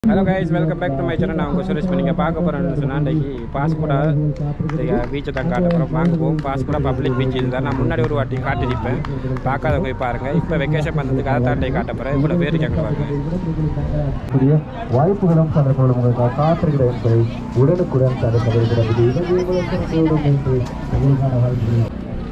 Hello guys welcome back to my channel நான் உங்கள் சுரேஷ் நீங்கள் பார்க்க போகிறேன்னு சொன்னால் இன்றைக்கி பாஸ்கோடா பீச்சை தான் காட்ட போகிறோம் வாங்க போவோம் பாஸ்கோடா பப்ளிக் பீச் இதுதான் நான் முன்னாடி ஒரு வாட்டி காட்டியிருப்பேன் பார்க்காதவங்க போய் பாருங்கள் இப்போ வெக்கேஷன் வந்ததுக்கு அதை தாண்டி காட்ட போகிறேன் இவ்வளோ பேர் கேட்க பாருங்க புதிய வாய்ப்புகளும் சந்தர்ப்பங்களும் உங்களுக்காக காத்திருக்கிற என்பதை உடனுக்குடன் தர தருகிறது இது உங்களுக்கு என்று உங்களுக்கான வாய்ப்புகள்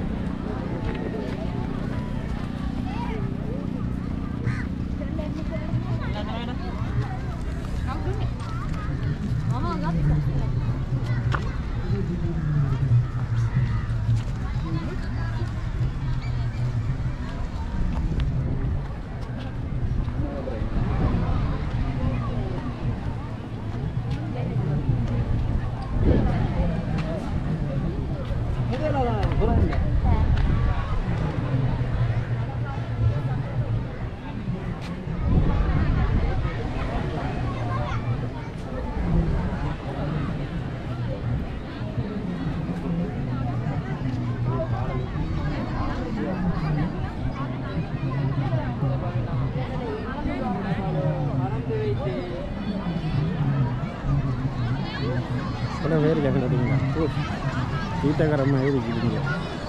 சில பேர் கேட்குறீங்க வீட்டக்காரமாக இருக்குதுங்க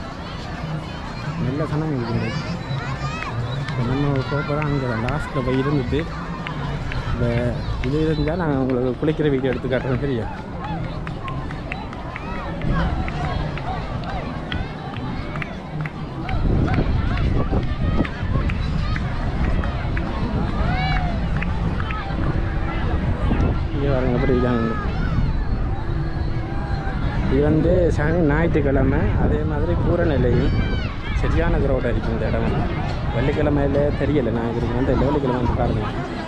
நல்ல சனம் இருக்குங்க இப்போ நம்ம போகிறோம் அங்கே லாஸ்ட்டில் போய் இருந்துட்டு இந்த இது இருந்தால் நான் உங்களுக்கு குளிக்கிற வீடியோ எடுத்து காட்டுறேன் சரியா இங்கே வரங்க எப்படி இருக்காங்க இது வந்து சனி ஞாயிற்றுக்கிழமை அதே மாதிரி பூரநிலையும் சரியான கிரௌடாக இருக்குது இந்த இடம் வெள்ளிக்கிழமையில தெரியலை நான் இதுக்கு வந்து வெள்ளிக்கிழமை வந்து பாருங்க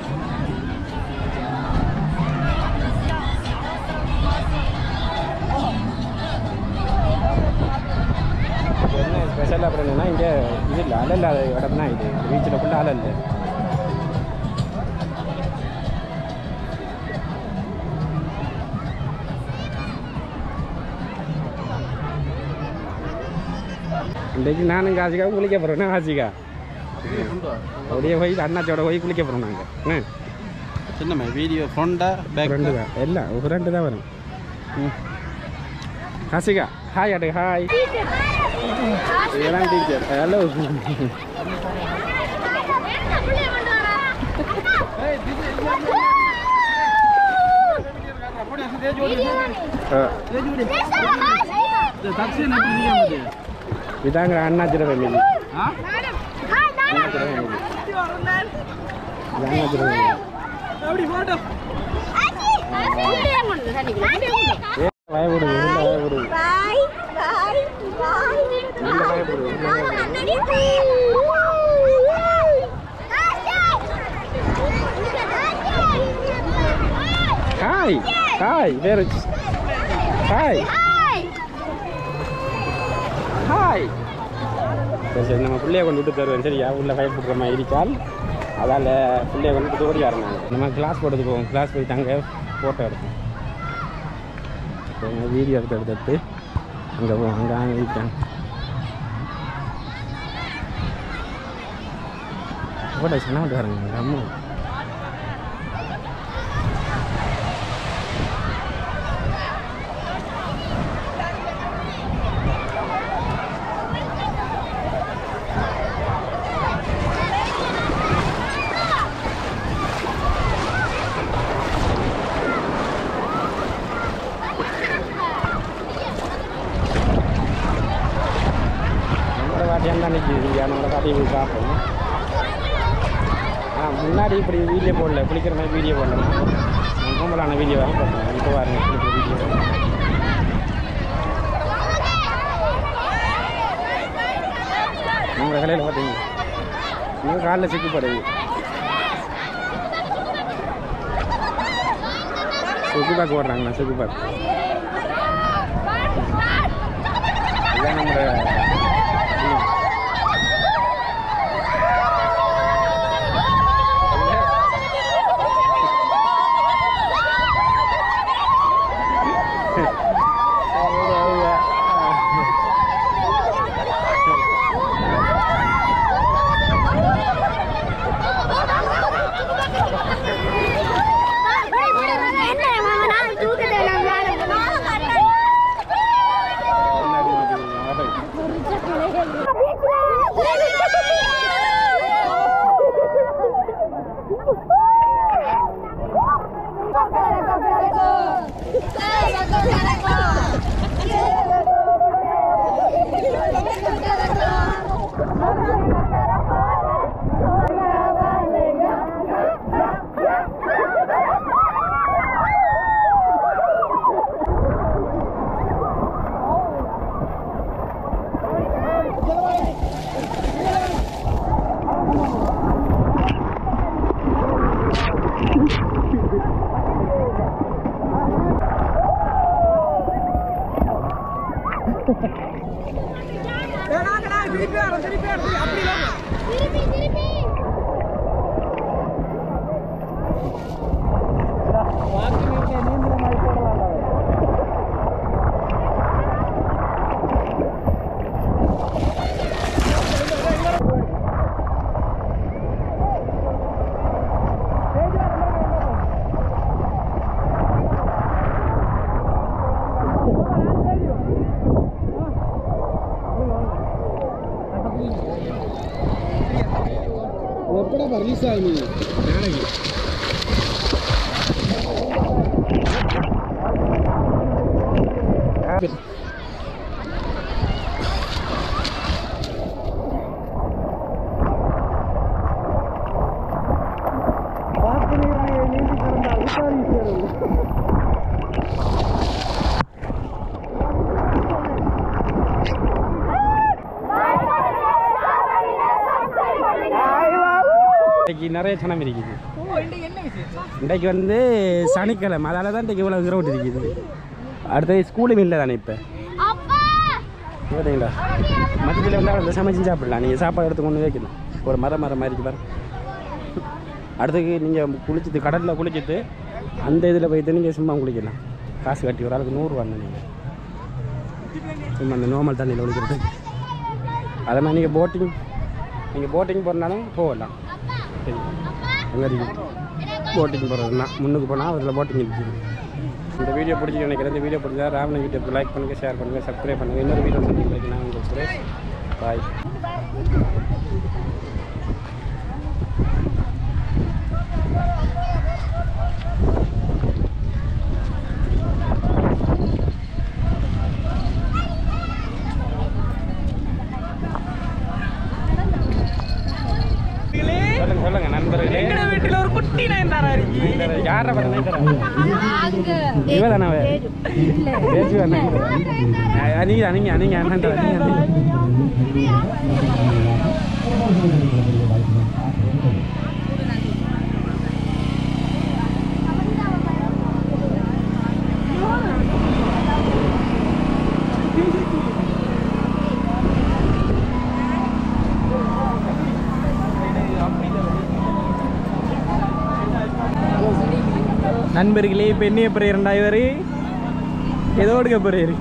என்ன ஸ்பெஷல் அப்படின்னா இங்கே இது இல்லை அலை இல்லாத இடம் தான் இது பீச்சில் ஃபுல்லாக அலை இல்லை இன்றைக்கு நானும் காசிக்கா குளிக்க போகிறோம் காசிக்கா அப்படியே போய் அண்ணாச்சியோட போய் குளிக்க போகிறோம் நாங்கள் என்ன சின்னம்மா வீடியோ ஃப்ரண்டா பேக் ரெண்டு தான் எல்லாம் ஒரு ரெண்டு தான் வரும் ம் ஹாசிகா ஹாய் அடு ஹாய் இதெல்லாம் டீச்சர் ஹலோ டாக்ஸி நிற்கிறது இதாங்க அண்ணாச்சியோட ஃபேமிலி ஆ அண்ணாச்சியோட ஃபேமிலி இது அண்ணாச்சியோட ஃபேமிலி அப்படி போட்டோ ஏ பயப்படுது உள்ள பயப்படுது உள்ள பயப்படுது உள்ள பயப்படுது ஹாய் ஹாய் வேறு ஹாய் ஹாய் சரி சரி நம்ம பிள்ளைய கொண்டு விட்டு தருவேன் சரியா உள்ள பயப்படுற மாதிரி இருக்கால் அதால் பிள்ளைய கொண்டு விட்டு ஓடி வரணும் நம்ம கிளாஸ் போட்டது போவோம் கிளாஸ் போயிட்டு அங்கே ஃபோட்டோ எடுப்போம் வீடியோ எடுத்து எடுத்து அங்கே போவோம் அங்கே அங்கே இருக்கேன் ஃபோட்டோ சொன்ன வரேங்க அம்மா நம்மளோட வாட்டியாக தான் நிற்கிது நம்மளோட வாட்டியை போய் பார்ப்போம் ஆ முன்னாடி இப்படி வீடியோ போடல குளிக்கிற மாதிரி வீடியோ போடல கும்பலான வீடியோ தான் போட்டோம் இப்போ பாருங்க குளிக்கிற வீடியோ உங்கள் கடையில் பார்த்தீங்க நீங்கள் காலில் சிக்கப்படுது சுக்கு பாக்கு ஓடுறாங்கண்ணா சுக்கு பாக்கு இதான் நம்மளோட ம். திருப்பி திருப்பி எப்படா ரிலீஸ் ஆகுது இன்றைக்கு நிறைய சனம் இருக்குது இன்றைக்கு வந்து சனிக்கிழமை அதால தான் இன்றைக்கு இவ்வளோ கிரௌண்ட் இருக்குது அடுத்தது ஸ்கூலும் இல்லை தானே இப்போ அப்பா சரிங்களா மற்றத்தில் வந்து அந்த சமைச்சு சாப்பிடலாம் நீங்கள் சாப்பாடு எடுத்து கொண்டு வைக்கணும் ஒரு மரம் மரம் மாதிரி பாரு அடுத்தது நீங்கள் குளிச்சுட்டு கடலில் குளிச்சுட்டு அந்த இதில் போயிட்டு நீங்கள் சும்மா குளிக்கலாம் காசு கட்டி ஒரு ஆளுக்கு நூறுரூவா நீங்கள் சும்மா அந்த நார்மல் தண்ணியில் குளிக்கிறது அதே மாதிரி நீங்கள் போட்டிங் நீங்கள் போட்டிங் போகிறனாலும் போகலாம் சரி அங்கே இருக்குது போட்டிங் போகிறதுனா முன்னுக்கு போனால் அதில் போட்டிங் இருக்குது இந்த வீடியோ பிடிச்சி நினைக்கிறேன் இந்த வீடியோ பிடிச்சா ராமன் வீடியோக்கு லைக் பண்ணுங்கள் ஷேர் பண்ணுங்கள் சப்ஸ்கிரைப் பண்ணுங்கள் இன்னொரு வீடியோ சந்திக்கிறேன் நான் உங்கள் சுரேஷ் பாய் சொல்லுங்க சொல்லுங்க நண்பர்களே வீட்டுல ஒரு குட்டி நயன்தாரா இருக்கு யாரை பண்ண இவ தானே அவ பேசி தானே அணிங்க அணிங்க அணிங்க அண்ணன் அணிங்க நண்பர்களே இப்போ என்ன அப்புறம் இரண்டாயிரம் ஏதோ எடுக்க போறாரு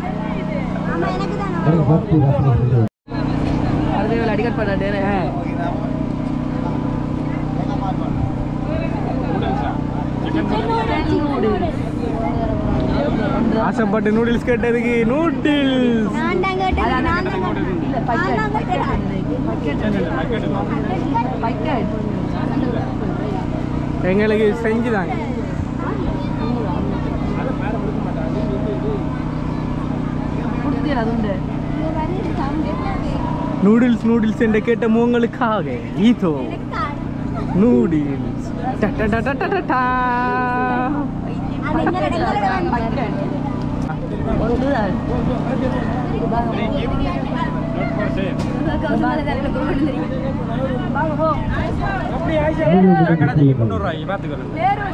அடிக்கட் பண்ணாட்டேன் ஆசைப்பட்டு நூடுல்ஸ் கேட்டதுக்கு நூடுல்ஸ் நான் தான் கேட்டேன் நான் தான் கேட்டேன் நான் தான் கேட்டேன் எங்களுக்கு செஞ்சுதாங்க நூடுல்ஸ் நூடுல்ஸ் என்று கேட்ட உங்களுக்காக ஈதோ நூடுல்ஸ் டா அது எங்க எங்க கடைக்கு முந்நூறுரூவாய்க்கு பார்த்துக்கணும்